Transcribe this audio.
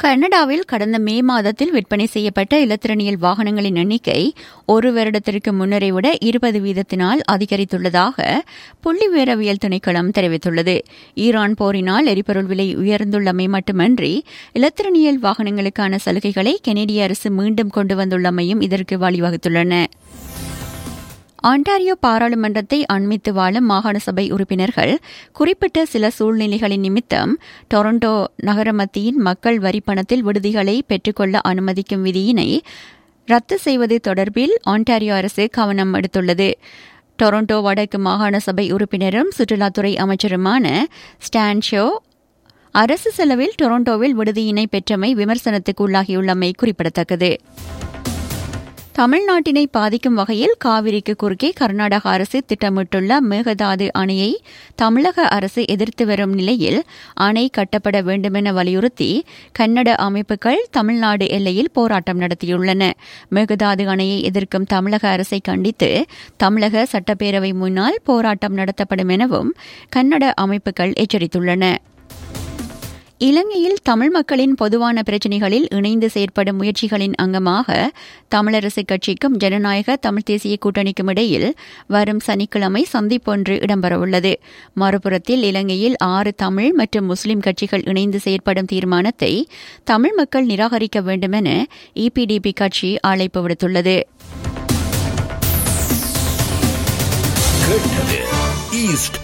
கனடாவில் கடந்த மே மாதத்தில் விற்பனை செய்யப்பட்ட இலத்திரனியல் வாகனங்களின் எண்ணிக்கை ஒரு வருடத்திற்கு முன்னரை விட இருபது வீதத்தினால் அதிகரித்துள்ளதாக புள்ளி விவரவியல் திணைக்களம் தெரிவித்துள்ளது ஈரான் போரினால் எரிபொருள் விலை உயர்ந்துள்ளமை மட்டுமன்றி இலத்திரனியல் வாகனங்களுக்கான சலுகைகளை கெனடிய அரசு மீண்டும் கொண்டு வந்துள்ளமையும் இதற்கு வழிவகுத்துள்ளன ஆண்டாரியோ பாராளுமன்றத்தை அண்மித்து வாழும் மாகாண சபை உறுப்பினர்கள் குறிப்பிட்ட சில சூழ்நிலைகளின் நிமித்தம் டொரண்டோ நகர மத்தியின் மக்கள் வரி பணத்தில் விடுதிகளை பெற்றுக்கொள்ள அனுமதிக்கும் விதியினை ரத்து செய்வது தொடர்பில் ஆண்டாரியோ அரசு கவனம் எடுத்துள்ளது டொரண்டோ வடக்கு மாகாண சபை உறுப்பினரும் சுற்றுலாத்துறை அமைச்சருமான ஸ்டான்ஷோ அரசு செலவில் டொரண்டோவில் விடுதியினை பெற்றமை விமர்சனத்துக்கு உள்ளாகியுள்ளமை குறிப்பிடத்தக்கது தமிழ்நாட்டினை பாதிக்கும் வகையில் காவிரிக்கு குறுக்கே கர்நாடக அரசு திட்டமிட்டுள்ள மேகதாது அணையை தமிழக அரசு எதிர்த்து வரும் நிலையில் அணை கட்டப்பட வேண்டுமென வலியுறுத்தி கன்னட அமைப்புகள் தமிழ்நாடு எல்லையில் போராட்டம் நடத்தியுள்ளன மேகதாது அணையை எதிர்க்கும் தமிழக அரசை கண்டித்து தமிழக சட்டப்பேரவை முன்னால் போராட்டம் நடத்தப்படும் எனவும் கன்னட அமைப்புகள் எச்சரித்துள்ளன இலங்கையில் தமிழ் மக்களின் பொதுவான பிரச்சினைகளில் இணைந்து செயற்படும் முயற்சிகளின் அங்கமாக தமிழரசுக் கட்சிக்கும் ஜனநாயக தமிழ் தேசிய கூட்டணிக்கும் இடையில் வரும் சனிக்கிழமை சந்திப்பொன்று இடம்பெறவுள்ளது மறுபுறத்தில் இலங்கையில் ஆறு தமிழ் மற்றும் முஸ்லிம் கட்சிகள் இணைந்து செயற்படும் தீர்மானத்தை தமிழ் மக்கள் நிராகரிக்க வேண்டுமென இபிடிபி கட்சி அழைப்பு விடுத்துள்ளது கேட்டது ஈஸ்ட்